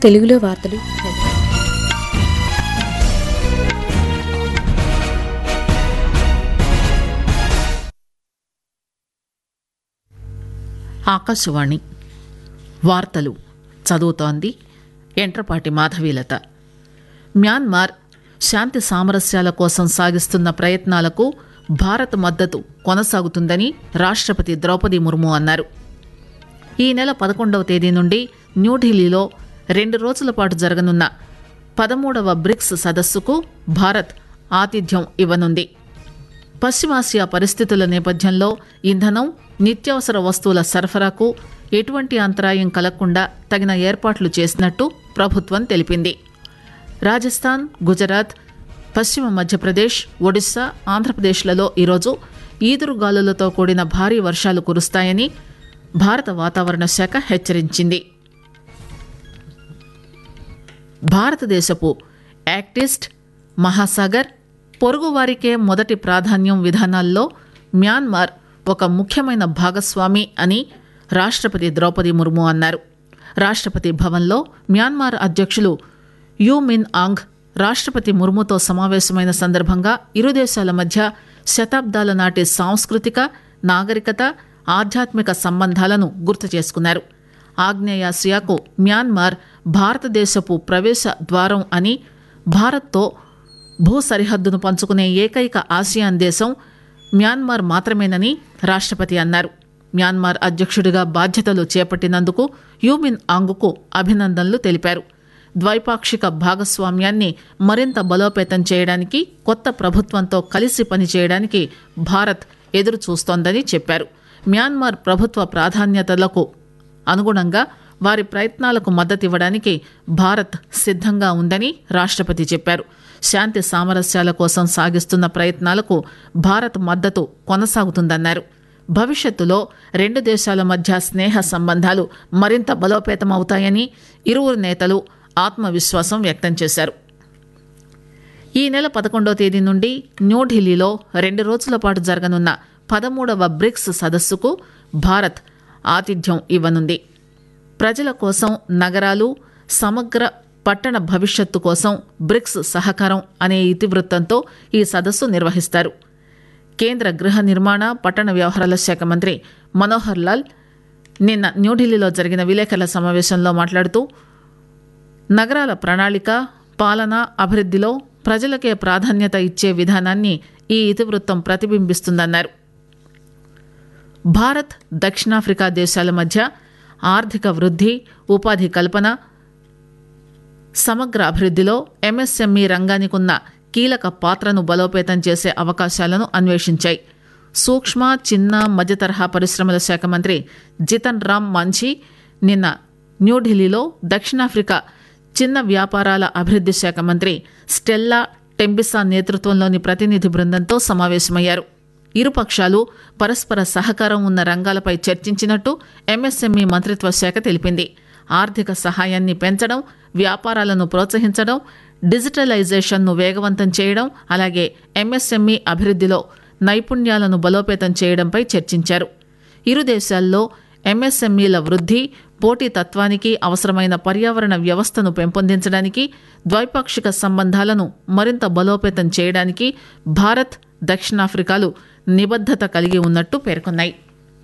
తెలుగులో వార్తలు ఆకాశవాణి వార్తలు చదువుతోంది ఎంట్రపాటి మాధవీలత మ్యాన్మార్ శాంతి సామరస్యాల కోసం సాగిస్తున్న ప్రయత్నాలకు భారత్ మద్దతు కొనసాగుతుందని రాష్ట్రపతి ద్రౌపది ముర్ము అన్నారు ఈ నెల పదకొండవ తేదీ నుండి న్యూఢిల్లీలో రెండు రోజుల పాటు జరగనున్న పదమూడవ బ్రిక్స్ సదస్సుకు భారత్ ఆతిథ్యం ఇవ్వనుంది పశ్చిమాసియా పరిస్థితుల నేపథ్యంలో ఇంధనం నిత్యావసర వస్తువుల సరఫరాకు ఎటువంటి అంతరాయం కలగకుండా తగిన ఏర్పాట్లు చేసినట్టు ప్రభుత్వం తెలిపింది రాజస్థాన్ గుజరాత్ పశ్చిమ మధ్యప్రదేశ్ ఒడిశా ఆంధ్రప్రదేశ్లలో ఈరోజు ఈదురుగాలులతో కూడిన భారీ వర్షాలు కురుస్తాయని భారత వాతావరణ శాఖ హెచ్చరించింది భారతదేశపు యాక్టిస్ట్ మహాసాగర్ పొరుగువారికే మొదటి ప్రాధాన్యం విధానాల్లో మ్యాన్మార్ ఒక ముఖ్యమైన భాగస్వామి అని రాష్ట్రపతి ద్రౌపది ముర్ము అన్నారు రాష్ట్రపతి భవన్లో మ్యాన్మార్ అధ్యక్షులు యూ మిన్ ఆంగ్ రాష్ట్రపతి ముర్ముతో సమావేశమైన సందర్భంగా ఇరు దేశాల మధ్య శతాబ్దాల నాటి సాంస్కృతిక నాగరికత ఆధ్యాత్మిక సంబంధాలను గుర్తు చేసుకున్నారు ఆగ్నేయాసియాకు మ్యాన్మార్ భారతదేశపు ప్రవేశ ద్వారం అని భారత్తో భూ సరిహద్దును పంచుకునే ఏకైక ఆసియాన్ దేశం మ్యాన్మార్ మాత్రమేనని రాష్ట్రపతి అన్నారు మ్యాన్మార్ అధ్యక్షుడిగా బాధ్యతలు చేపట్టినందుకు యూమిన్ ఆంగుకు అభినందనలు తెలిపారు ద్వైపాక్షిక భాగస్వామ్యాన్ని మరింత బలోపేతం చేయడానికి కొత్త ప్రభుత్వంతో కలిసి పనిచేయడానికి భారత్ ఎదురు చూస్తోందని చెప్పారు మ్యాన్మార్ ప్రభుత్వ ప్రాధాన్యతలకు అనుగుణంగా వారి ప్రయత్నాలకు మద్దతివ్వడానికి భారత్ సిద్ధంగా ఉందని రాష్ట్రపతి చెప్పారు శాంతి సామరస్యాల కోసం సాగిస్తున్న ప్రయత్నాలకు భారత్ మద్దతు కొనసాగుతుందన్నారు భవిష్యత్తులో రెండు దేశాల మధ్య స్నేహ సంబంధాలు మరింత బలోపేతమవుతాయని ఇరువురు నేతలు ఆత్మవిశ్వాసం వ్యక్తం చేశారు ఈ నెల పదకొండవ తేదీ నుండి న్యూఢిల్లీలో రెండు రోజుల పాటు జరగనున్న పదమూడవ బ్రిక్స్ సదస్సుకు భారత్ ఆతిథ్యం ఇవ్వనుంది ప్రజల కోసం నగరాలు సమగ్ర పట్టణ భవిష్యత్తు కోసం బ్రిక్స్ సహకారం అనే ఇతివృత్తంతో ఈ సదస్సు నిర్వహిస్తారు కేంద్ర గృహ నిర్మాణ పట్టణ వ్యవహారాల శాఖ మంత్రి మనోహర్ లాల్ నిన్న న్యూఢిల్లీలో జరిగిన విలేకరుల సమావేశంలో మాట్లాడుతూ నగరాల ప్రణాళిక పాలన అభివృద్ధిలో ప్రజలకే ప్రాధాన్యత ఇచ్చే విధానాన్ని ఈ ఇతివృత్తం ప్రతిబింబిస్తుందన్నారు భారత్ దక్షిణాఫ్రికా దేశాల మధ్య ఆర్థిక వృద్ధి ఉపాధి కల్పన సమగ్ర అభివృద్ధిలో ఎంఎస్ఎంఈ రంగానికి ఉన్న కీలక పాత్రను బలోపేతం చేసే అవకాశాలను అన్వేషించాయి సూక్ష్మ చిన్న మధ్య తరహా పరిశ్రమల శాఖ మంత్రి జితన్ రామ్ మాంఝీ నిన్న న్యూఢిల్లీలో దక్షిణాఫ్రికా చిన్న వ్యాపారాల అభివృద్ధి శాఖ మంత్రి స్టెల్లా టెంబిసా నేతృత్వంలోని ప్రతినిధి బృందంతో సమావేశమయ్యారు ఇరుపక్షాలు పరస్పర సహకారం ఉన్న రంగాలపై చర్చించినట్టు ఎంఎస్ఎంఈ మంత్రిత్వ శాఖ తెలిపింది ఆర్థిక సహాయాన్ని పెంచడం వ్యాపారాలను ప్రోత్సహించడం డిజిటలైజేషన్ను వేగవంతం చేయడం అలాగే ఎంఎస్ఎంఈ అభివృద్ధిలో నైపుణ్యాలను బలోపేతం చేయడంపై చర్చించారు ఇరు దేశాల్లో ఎంఎస్ఎంఈల వృద్ధి పోటీతత్వానికి అవసరమైన పర్యావరణ వ్యవస్థను పెంపొందించడానికి ద్వైపాక్షిక సంబంధాలను మరింత బలోపేతం చేయడానికి భారత్ దక్షిణాఫ్రికాలు నిబద్ధత కలిగి ఉన్నట్టు పేర్కొన్నాయి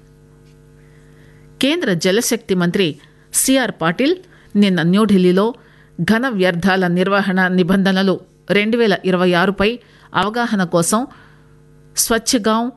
కేంద్ర జలశక్తి మంత్రి సిఆర్ పాటిల్ నిన్న న్యూఢిల్లీలో ఘన వ్యర్థాల నిర్వహణ నిబంధనలు రెండు వేల ఇరవై ఆరుపై అవగాహన కోసం స్వచ్ఛగాంవ్